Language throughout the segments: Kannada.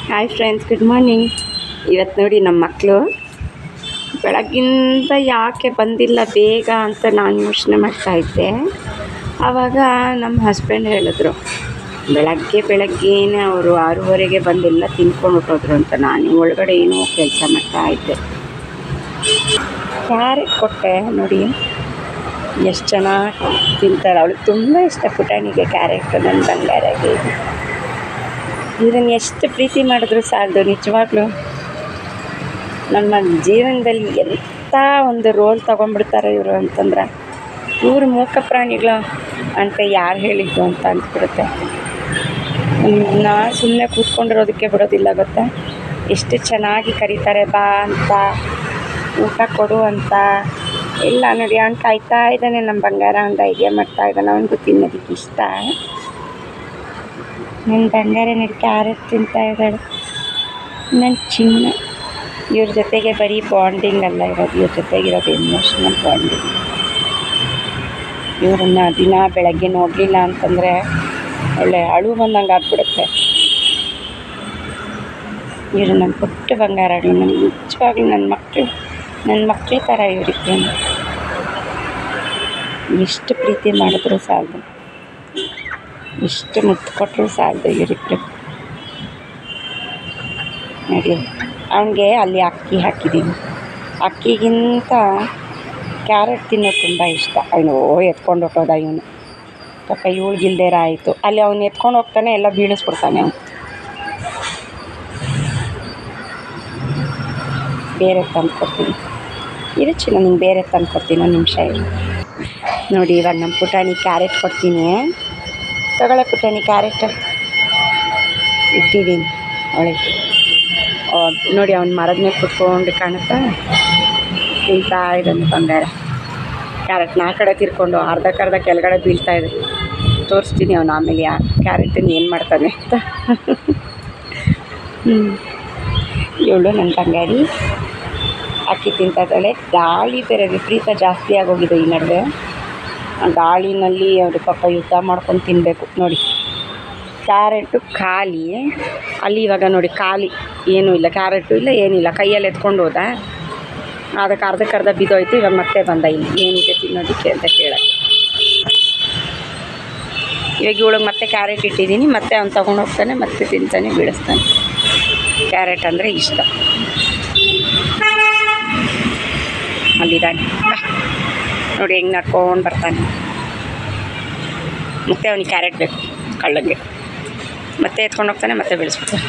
ಹಾಯ್ ಫ್ರೆಂಡ್ಸ್ ಗುಡ್ ಮಾರ್ನಿಂಗ್ ಇವತ್ತು ನೋಡಿ ನಮ್ಮ ಮಕ್ಕಳು ಬೆಳಗ್ಗಿಂದ ಯಾಕೆ ಬಂದಿಲ್ಲ ಬೇಗ ಅಂತ ನಾನು ಯೋಚನೆ ಮಾಡ್ತಾಯಿದ್ದೆ ಆವಾಗ ನಮ್ಮ ಹಸ್ಬೆಂಡ್ ಹೇಳಿದ್ರು ಬೆಳಗ್ಗೆ ಬೆಳಗ್ಗೆನೇ ಅವರು ಆರೂವರೆಗೆ ಬಂದೆಲ್ಲ ತಿನ್ಕೊಂಡು ಹೊಟ್ಟೋದ್ರು ಅಂತ ನಾನು ಒಳಗಡೆ ಏನೋ ಕೆಲಸ ಮಾಡ್ತಾ ಇದ್ದೆ ಕ್ಯಾರೆಟ್ ಕೊಟ್ಟೆ ನೋಡಿ ಎಷ್ಟು ಚೆನ್ನಾಗಿ ತಿಂತಾರೆ ಅವಳಿಗೆ ತುಂಬ ಇಷ್ಟ ಪುಟಾಣಿಗೆ ಕ್ಯಾರೆಟ್ ನನ್ನ ಬಂಗಾರಗೆ ಇದನ್ನು ಎಷ್ಟು ಪ್ರೀತಿ ಮಾಡಿದ್ರು ಸಾಲದು ನಿಜವಾಗ್ಲೂ ನಮ್ಮ ಜೀವನದಲ್ಲಿ ಎಂಥ ಒಂದು ರೋಲ್ ತೊಗೊಂಡ್ಬಿಡ್ತಾರೆ ಇವರು ಅಂತಂದ್ರೆ ಇವರು ಮೂಕ ಪ್ರಾಣಿಗಳು ಅಂತ ಯಾರು ಹೇಳಿದ್ದು ಅಂತ ಅಂದ್ಬಿಡುತ್ತೆ ನಾ ಸುಮ್ಮನೆ ಕೂತ್ಕೊಂಡಿರೋದಕ್ಕೆ ಬಿಡೋದಿಲ್ಲ ಗೊತ್ತಾ ಎಷ್ಟು ಚೆನ್ನಾಗಿ ಕರೀತಾರೆ ಬಾ ಅಂತ ಊಟ ಕೊಡು ಅಂತ ಇಲ್ಲ ನೋಡಿ ಅವ್ನು ಕಾಯ್ತಾ ಇದ್ದಾನೆ ನಮ್ಮ ಬಂಗಾರ ಅಂತ ಹೀಗೆ ಮಾಡ್ತಾ ಇದ್ದಾನೆ ಅವನಿಗೂ ತಿನ್ನೋದಕ್ಕೆ ಇಷ್ಟ ನನ್ನ ಬಂಗಾರ ನೋಡಿ ಕ್ಯಾರೆಟ್ ತಿಂತಾ ಇದ್ದಾಳೆ ನನ್ನ ಚಿನ್ನ ಇವ್ರ ಜೊತೆಗೆ ಬರೀ ಬಾಂಡಿಂಗ್ ಅಲ್ಲ ಇರೋದು ಇವ್ರ ಜೊತೆಗಿರೋದು ಎಮೋಷ್ನಲ್ ಬಾಂಡಿಂಗ್ ಇವರನ್ನ ದಿನ ಬೆಳಗ್ಗೆ ನೋಡಲಿಲ್ಲ ಅಂತಂದರೆ ಒಳ್ಳೆ ಅಳು ಬಂದಂಗೆ ಆಗ್ಬಿಡುತ್ತೆ ಇವರು ನನ್ನ ಪುಟ್ಟ ಬಂಗಾರಗಳು ನನಗೆ ನಿಜವಾಗ್ಲೂ ನನ್ನ ಮಕ್ಕಳು ನನ್ನ ಮಕ್ಕಳ ಥರ ಇವರಿಬ್ಬರು ಎಷ್ಟು ಪ್ರೀತಿ ಮಾಡಿದ್ರು ಸಾಲದು ಎಷ್ಟು ಮುತ್ತು ಕೊಟ್ಟರು ಸಾಲದು ಇವರಿಬ್ಬರು ನೋಡಿ ಅವನಿಗೆ ಅಲ್ಲಿ ಅಕ್ಕಿ ಹಾಕಿದ್ದೀನಿ ಅಕ್ಕಿಗಿಂತ ಕ್ಯಾರೆಟ್ ತಿನ್ನೋದು ತುಂಬ ಇಷ್ಟ ಅವನು ಎತ್ಕೊಂಡು ಹೊಟ್ಟೋದ ಇವನು ಪಾಪ ಇವಳಿಗಿಲ್ದೇರ ಆಯಿತು ಅಲ್ಲಿ ಅವ್ನು ಎತ್ಕೊಂಡು ಹೋಗ್ತಾನೆ ಎಲ್ಲ ಬೀಳಿಸ್ಬಿಡ್ತಾನೆ ಅವನು ಬೇರೆ ತಂದು ಕೊಡ್ತೀನಿ ಇರು ಚಿನ್ನ ನಿಂಗೆ ಬೇರೆ ತಂದು ಕೊಡ್ತೀನಿ ಒಂದು ನಿಮಿಷ ಇರು ನೋಡಿ ಇವಾಗ ನಮ್ಮ ಪುಟಾಣಿ ಕ್ಯಾರೆಟ್ ಕೊಡ್ತೀನಿ ತಗೊಳ್ಳೆ ಪುಟಾಣಿ ಕ್ಯಾರೆಟ್ ಇಟ್ಟಿದ್ದೀನಿ ಅವಳಿಗೆ ನೋಡಿ ಅವ್ನು ಮರದ ಮೇಲೆ ಕುತ್ಕೊಂಡು ಕಾಣುತ್ತಾ ತಿಂತಾ ಇದ್ದಾನೆ ಬಂಗಾರ ಕ್ಯಾರೆಟ್ನ ಆ ಕಡೆ ತಿರ್ಕೊಂಡು ಅರ್ಧಕ್ಕರ್ಧ ಕೆಳಗಡೆ ಬೀಳ್ತಾ ಇದೆ ತೋರಿಸ್ತೀನಿ ಅವನು ಆಮೇಲೆ ಯಾ ಕ್ಯಾರೆಟನ್ನು ಏನು ಮಾಡ್ತಾನೆ ಅಂತ ಹ್ಞೂ ಇವಳು ನನ್ನ ಬಂಗಾರಿ ಅಕ್ಕಿ ತಿಂತಾ ಇದ್ದಾಳೆ ಗಾಳಿ ಬೇರೆ ವಿಪರೀತ ಜಾಸ್ತಿ ಆಗೋಗಿದೆ ಈ ನಡುವೆ ಆ ಗಾಳಿನಲ್ಲಿ ಅವರು ಪಾಪ ಯುದ್ಧ ಮಾಡ್ಕೊಂಡು ತಿನ್ನಬೇಕು ನೋಡಿ ಕ್ಯಾರೆಟು ಖಾಲಿ ಅಲ್ಲಿ ಇವಾಗ ನೋಡಿ ಖಾಲಿ ಏನೂ ಇಲ್ಲ ಕ್ಯಾರೆಟು ಇಲ್ಲ ಏನಿಲ್ಲ ಕೈಯಲ್ಲಿ ಎತ್ಕೊಂಡು ಹೋದ ಅದಕ್ಕೆ ಅರ್ಧಕ್ಕರ್ಧ ಬಿದ್ದೋಯ್ತು ಇವಾಗ ಮತ್ತೆ ಬಂದ ಇಲ್ಲಿ ಏನಿದೆ ತಿನ್ನೋದಕ್ಕೆ ಅಂತ ಕೇಳಕ್ಕೆ ಇವಾಗ ಇವಳಿಗೆ ಮತ್ತೆ ಕ್ಯಾರೆಟ್ ಇಟ್ಟಿದ್ದೀನಿ ಮತ್ತೆ ಅವ್ನು ತೊಗೊಂಡು ಹೋಗ್ತಾನೆ ಮತ್ತೆ ತಿಂತಾನೆ ಬೀಳಿಸ್ತಾನೆ ಕ್ಯಾರೆಟ್ ಅಂದರೆ ಇಷ್ಟ ಅಲ್ಲಿದ್ದಾನೆ ಬಾ. ನೋಡಿ ಹೆಂಗೆ ನಡ್ಕೊಂಡು ಬರ್ತಾನೆ ಮತ್ತೆ ಅವನಿಗೆ ಕ್ಯಾರೆಟ್ ಬೇಕು ಕಳ್ಳಗೆ ಮತ್ತೆ ಎತ್ಕೊಂಡು ಹೋಗ್ತಾನೆ ಮತ್ತೆ ಬೆಳೆಸ್ಬಿಡ್ತಾನೆ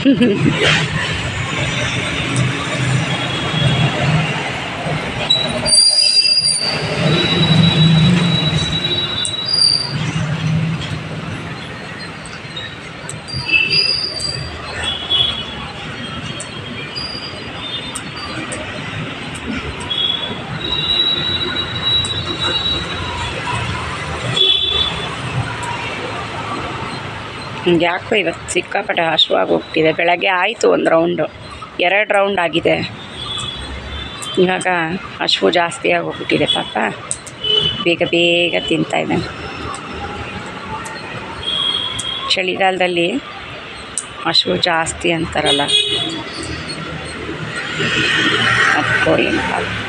ನಂಗೆ ಯಾಕೋ ಇವತ್ತು ಸಿಕ್ಕಾಪಟ್ಟೆ ಹಸುವಾಗಿ ಹೋಗ್ತಿದೆ ಬೆಳಗ್ಗೆ ಆಯಿತು ಒಂದು ರೌಂಡು ಎರಡು ರೌಂಡ್ ಆಗಿದೆ ಇವಾಗ ಹಸಿವು ಜಾಸ್ತಿ ಆಗೋಗ್ಬಿಟ್ಟಿದೆ ಪಾಪ ಬೇಗ ಬೇಗ ತಿಂತಾ ಇದ್ದಾನೆ ಚಳಿಗಾಲದಲ್ಲಿ ಹಸಿವು ಜಾಸ್ತಿ ಅಂತಾರಲ್ಲ ಅದಕ್ಕೋ ಏನು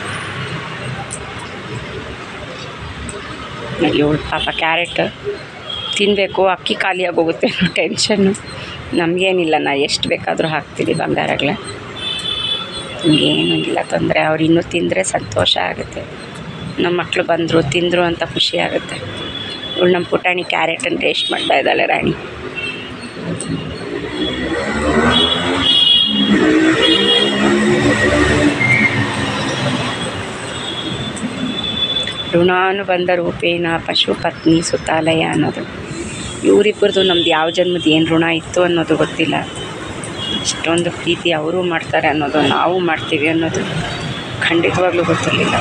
ಇವಳು ಪಾಪ ಕ್ಯಾರೆಟ್ ತಿನ್ನಬೇಕು ಅಕ್ಕಿ ಖಾಲಿಯಾಗಿ ಹೋಗುತ್ತೆ ಅನ್ನೋ ಟೆನ್ಷನ್ನು ನಮಗೇನಿಲ್ಲ ನಾ ಎಷ್ಟು ಬೇಕಾದರೂ ಹಾಕ್ತೀವಿ ಬಂಗಾರಗಳೇ ಏನೂ ಇಲ್ಲ ತೊಂದರೆ ಅವ್ರು ಇನ್ನೂ ತಿಂದರೆ ಸಂತೋಷ ಆಗುತ್ತೆ ನಮ್ಮ ಮಕ್ಕಳು ಬಂದರು ತಿಂದರು ಅಂತ ಖುಷಿ ಆಗುತ್ತೆ ಇವಳು ನಮ್ಮ ಪುಟಾಣಿ ಕ್ಯಾರೆಟನ್ನು ಟೇಸ್ಟ್ ಮಾಡ್ತಾ ಇದ್ದಾಳೆ ರಾಣಿ ಋಣಾನು ಬಂದ ರೂಪೇಣ ಪಶು ಪತ್ನಿ ಸುತಾಲಯ ಅನ್ನೋದು ಇವರಿಬ್ಬರದು ನಮ್ದು ಯಾವ ಜನ್ಮದ ಏನು ಋಣ ಇತ್ತು ಅನ್ನೋದು ಗೊತ್ತಿಲ್ಲ ಇಷ್ಟೊಂದು ಪ್ರೀತಿ ಅವರು ಮಾಡ್ತಾರೆ ಅನ್ನೋದು ನಾವು ಮಾಡ್ತೀವಿ ಅನ್ನೋದು ಖಂಡಿತವಾಗ್ಲೂ ಗೊತ್ತಿರಲಿಲ್ಲ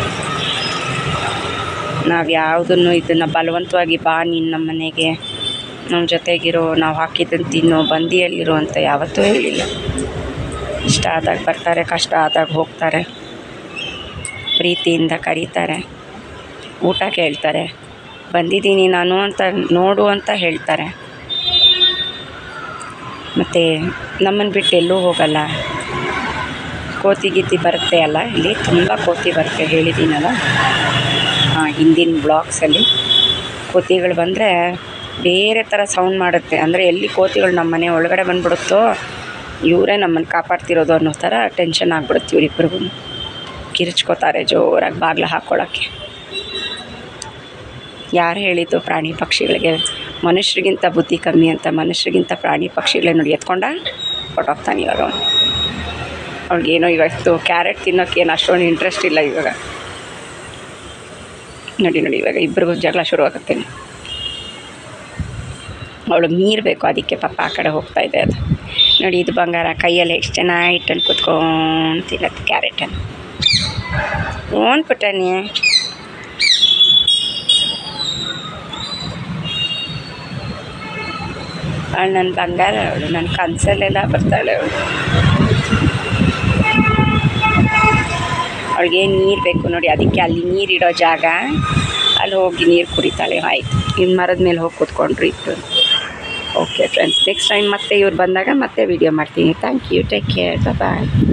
ನಾವು ಯಾವುದನ್ನು ಇದನ್ನು ಬಲವಂತವಾಗಿ ಬಾ ನೀನು ನಮ್ಮ ಮನೆಗೆ ನಮ್ಮ ಜೊತೆಗಿರೋ ನಾವು ಹಾಕಿದ್ದನ್ನು ತಿನ್ನೋ ಬಂದಿಯಲ್ಲಿರೋ ಅಂತ ಯಾವತ್ತೂ ಹೇಳಿಲ್ಲ ಇಷ್ಟ ಆದಾಗ ಬರ್ತಾರೆ ಕಷ್ಟ ಆದಾಗ ಹೋಗ್ತಾರೆ ಪ್ರೀತಿಯಿಂದ ಕರೀತಾರೆ ಊಟ ಕೇಳ್ತಾರೆ ಬಂದಿದ್ದೀನಿ ನಾನು ಅಂತ ನೋಡು ಅಂತ ಹೇಳ್ತಾರೆ ಮತ್ತು ನಮ್ಮನ್ನು ಬಿಟ್ಟು ಎಲ್ಲೂ ಹೋಗಲ್ಲ ಕೋತಿ ಗೀತಿ ಬರುತ್ತೆ ಅಲ್ಲ ಇಲ್ಲಿ ತುಂಬ ಕೋತಿ ಬರುತ್ತೆ ಹೇಳಿದ್ದೀನಲ್ಲ ಹಾಂ ಹಿಂದಿನ ಬ್ಲಾಗ್ಸಲ್ಲಿ ಕೋತಿಗಳು ಬಂದರೆ ಬೇರೆ ಥರ ಸೌಂಡ್ ಮಾಡುತ್ತೆ ಅಂದರೆ ಎಲ್ಲಿ ಕೋತಿಗಳು ನಮ್ಮ ಮನೆ ಒಳಗಡೆ ಬಂದುಬಿಡುತ್ತೋ ಇವರೇ ನಮ್ಮನ್ನು ಕಾಪಾಡ್ತಿರೋದು ಅನ್ನೋ ಥರ ಟೆನ್ಷನ್ ಆಗ್ಬಿಡುತ್ತೆ ಇವರಿಬ್ರಿಗೂ ಕಿರ್ಚ್ಕೋತಾರೆ ಜೋರಾಗಿ ಬಾಗಿಲು ಹಾಕ್ಕೊಳ್ಳೋಕ್ಕೆ ಯಾರು ಹೇಳಿದ್ದು ಪ್ರಾಣಿ ಪಕ್ಷಿಗಳಿಗೆ ಮನುಷ್ಯರಿಗಿಂತ ಬುದ್ಧಿ ಕಮ್ಮಿ ಅಂತ ಮನುಷ್ಯರಿಗಿಂತ ಪ್ರಾಣಿ ಪಕ್ಷಿಗಳೇ ನೋಡಿ ಎತ್ಕೊಂಡ ಹೊಟ್ಟೋಗ್ತಾನೆ ಇವಾಗ ಅವನು ಅವ್ಳಿಗೇನೋ ಇವತ್ತು ಕ್ಯಾರೆಟ್ ತಿನ್ನೋಕ್ಕೇನು ಅಷ್ಟೊಂದು ಇಂಟ್ರೆಸ್ಟ್ ಇಲ್ಲ ಇವಾಗ ನೋಡಿ ನೋಡಿ ಇವಾಗ ಇಬ್ಬರಿಗೂ ಜಗಳ ಶುರು ಆಗುತ್ತೆ ಅವಳು ಮೀರಬೇಕು ಅದಕ್ಕೆ ಪಾಪ ಆ ಕಡೆ ಹೋಗ್ತಾ ಇದೆ ಅದು ನೋಡಿ ಇದು ಬಂಗಾರ ಕೈಯಲ್ಲಿ ಎಷ್ಟು ಚೆನ್ನಾಗಿ ಇಟ್ಟನ್ನು ಕುತ್ಕೊಂಡು ತಿನ್ನತ್ತೆ ಕ್ಯಾರೆಟನ್ನು ಓನ್ ಪುಟ್ಟನಿ ಅವಳು ನನ್ನ ಬಂಗಾರ ಅವಳು ನನ್ನ ಕನಸಲ್ಲೆಲ್ಲ ಬರ್ತಾಳೆ ಅವಳು ಅವಳಿಗೆ ನೀರು ಬೇಕು ನೋಡಿ ಅದಕ್ಕೆ ಅಲ್ಲಿ ನೀರಿಡೋ ಜಾಗ ಅಲ್ಲಿ ಹೋಗಿ ನೀರು ಕುಡಿತಾಳೆ ಆಯಿತು ಇನ್ನು ಮರದ ಮೇಲೆ ಹೋಗಿ ಕೂತ್ಕೊಂಡ್ರು ಇತ್ತು ಓಕೆ ಫ್ರೆಂಡ್ಸ್ ನೆಕ್ಸ್ಟ್ ಟೈಮ್ ಮತ್ತೆ ಇವ್ರು ಬಂದಾಗ ಮತ್ತೆ ವೀಡಿಯೋ ಮಾಡ್ತೀನಿ thank you take care bye